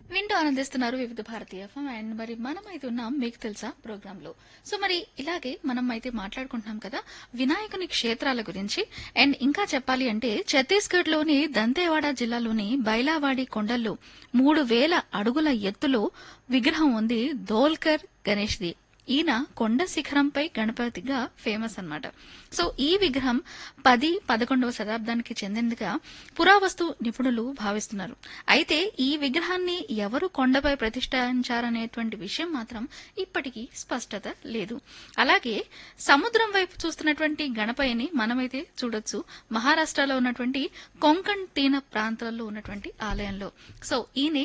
వింటూ ఆనందిస్తున్నారు వివిధ భారతీయ ఎఫ్ఎం అండ్ మరి మనం అయితే ఉన్నాం మీకు తెలుసా ప్రోగ్రామ్ లో సో మరి ఇలాగే మనం అయితే మాట్లాడుకుంటున్నాం కదా వినాయకుని క్షేత్రాల గురించి అండ్ ఇంకా చెప్పాలి అంటే ఛత్తీస్గఢ్ లోని దంతేవాడ జిల్లాలోని బైలావాడి కొండల్లో మూడు వేల అడుగుల ఎత్తులో విగ్రహం ఉంది ధోల్కర్ గణేష్ది ఈయన కొండ శిఖరంపై గణపతిగా ఫేమస్ అన్నమాట సో ఈ విగ్రహం పది పదకొండవ శతాబ్దానికి చెందినదిగా పురావస్తు నిపుణులు భావిస్తున్నారు అయితే ఈ విగ్రహాన్ని ఎవరు కొండపై ప్రతిష్ఠించారనేటువంటి విషయం మాత్రం ఇప్పటికీ స్పష్టత లేదు అలాగే సముద్రం వైపు చూస్తున్నటువంటి గణపయ్యని మనమైతే చూడొచ్చు మహారాష్ట్రలో ఉన్నటువంటి కొంకణ్ తీన ప్రాంతాల్లో ఉన్నటువంటి ఆలయంలో సో ఈయనే